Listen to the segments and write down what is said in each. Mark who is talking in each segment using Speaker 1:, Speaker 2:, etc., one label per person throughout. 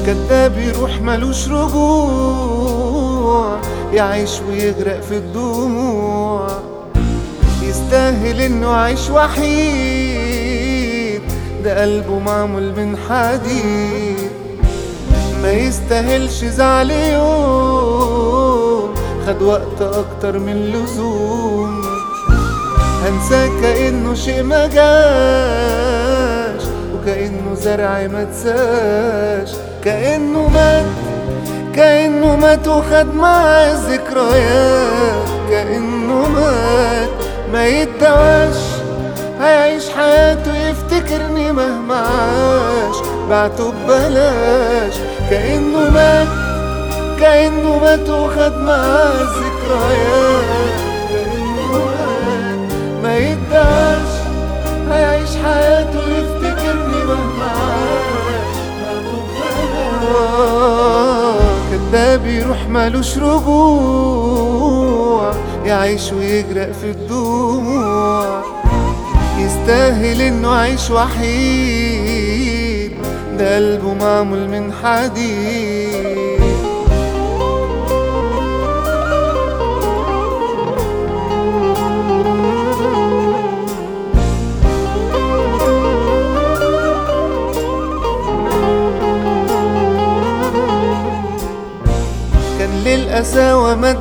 Speaker 1: كداب يروح ملوش رجوع يعيش ويغرق في الدموع يستاهل انه عيش وحيد ده قلبه معمول من حديد ما يستاهلش زعل يوم خد وقت اكتر من اللزوم هنساه كأنه شيء ما جاش وكأنه زرع ما تساش كأنه مات كأنه مات وخد معاه الذكريات كأنه مات ما يتدواش هيعيش حياته يفتكرني مهما عاش بعته ببلاش كأنه مات كأنه مات وخد معاه الذكريات كأنه مات ما يداش هيعيش حياته يفتكرني مهما عاش آه، كداب يروح مالوش رجوع يعيش ويغرق في الدموع يستاهل انه عيش وحيد ده قلبه معمول من حديد كان للقساوة ما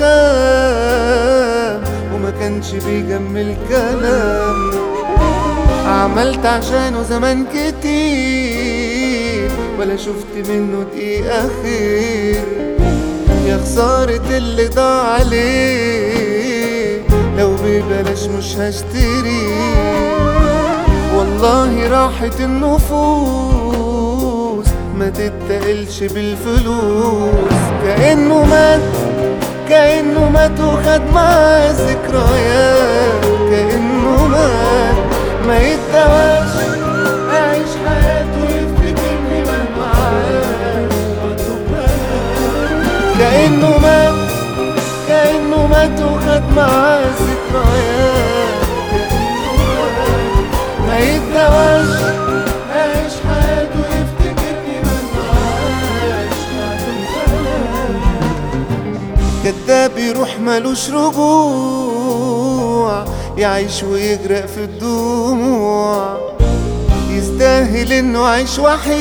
Speaker 1: ادخام وما كانش بيجمل كلام عملت عشانه زمان كتير ولا شفت منه دقيقة خير يا خسارة اللي ضاع عليه لو ببلاش مش هشتري والله راحت النفوس ما تتقلش بالفلوس كأنه مات كأنه مات وخد معاه الذكريات كأنه مات ما يتدواش أعيش حياته يفتكرني مهما عاش كأنه مات كأنه مات وخد معاه الذكريات ما يتدواش أعيش حياته يفتكرني مهما عاش كداب يروح ملوش رجوع يعيش ويغرق في الدموع يستاهل انه عيش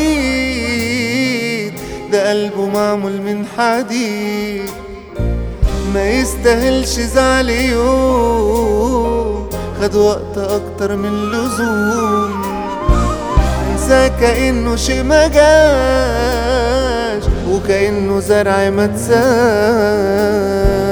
Speaker 1: وحيد ده قلبه معمول من حديد ما يستاهلش زعل يوم خد وقت اكتر من اللزوم انساه كأنه شيء ما جاش وكأنه زرع ما تساش